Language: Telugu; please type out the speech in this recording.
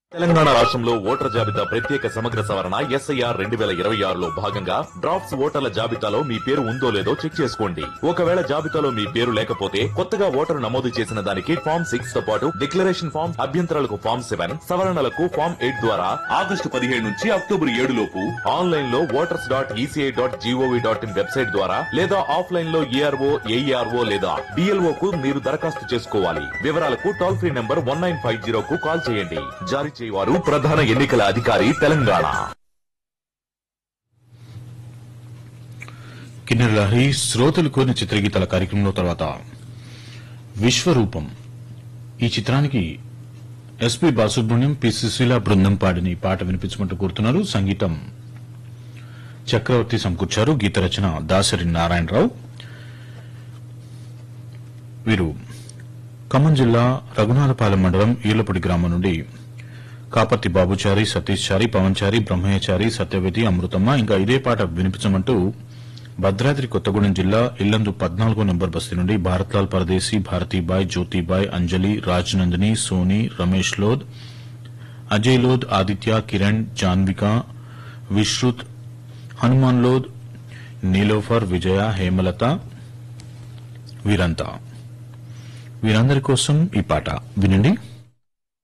తెలంగాణ రాష్ట్రంలో ఓటర్ల జాబితా ప్రత్యేక సమగ్ర సవరణ ఎస్ఐఆర్ రెండు వేల ఇరవై ఆరులో భాగంగా డ్రాఫ్ట్స్ ఓటర్ల జాబితాలో మీ పేరు ఉందో లేదో చెక్ చేసుకోండి ఒకవేళ జాబితాలో మీ పేరు లేకపోతే కొత్తగా ఓటరు నమోదు చేసిన దానికి ఫామ్ సిక్స్ తో పాటు డిక్లరేషన్ ఫామ్ అభ్యంతరాలకు ఫామ్ సెవెన్ సవరణలకు ఫామ్ ఎయిట్ ద్వారా ఆగస్టు పదిహేడు నుంచి అక్టోబర్ ఏడు లోపు ఆన్లైన్ లో voters dot ECI dot gov dot in website ద్వారా లేదా ఆఫ్లైన్ లో ఏఆర్ఓ ఏఈఆర్ఓ లేదా డిఎల్ఓ కు మీరు దరఖాస్తు చేసుకోవాలి వివరాలకు toll free number one nine five zero కు కాల్ చేయండి జారీ చేయవారు ప్రధాన ఎన్నికల అధికారి తెలంగాణ కిన్నెర లహరి శ్రోతలు కోరిన చిత్రగీతాల కార్యక్రమంలో తర్వాత విశ్వరూపం ఈ చిత్రానికి ఎస్పి బాలసుబ్రహ్మణ్యం పి సుశీల బృందం పాడిని పాట వినిపించమంటూ కోరుతున్నారు సంగీతం చక్రవర్తి సమకూర్చారు గీత రచన దాసరి నారాయణరావు వీరు ఖమ్మం జిల్లా రఘునాథపాలెం మండలం ఈలపూడి గ్రామం నుండి కాపర్తి బాబుచారి సతీష్ చారి పవన్ చారి బ్రహ్మయ్యచారి సత్యవతి అమృతమ్మ ఇంకా ఇదే పాట వినిపించమంటూ భద్రాద్రి కొత్తగూడెం జిల్లా ఇల్లందు పద్నాలుగో నెంబర్ బస్తీ నుండి భారత్లాల్ పరదేశీ భారతీబాయ్ జ్యోతిబాయ్ అంజలి రాజ్నందిని సోని రమేష్ లోద్ అజయ్ లోద్ ఆదిత్య కిరణ్ జాన్విక విశ్రుత్ హనుమాన్ లోద్ నీలోఫర్ విజయ హేమలత వీరంతా వీరందరి కోసం ఈ పాట వినండి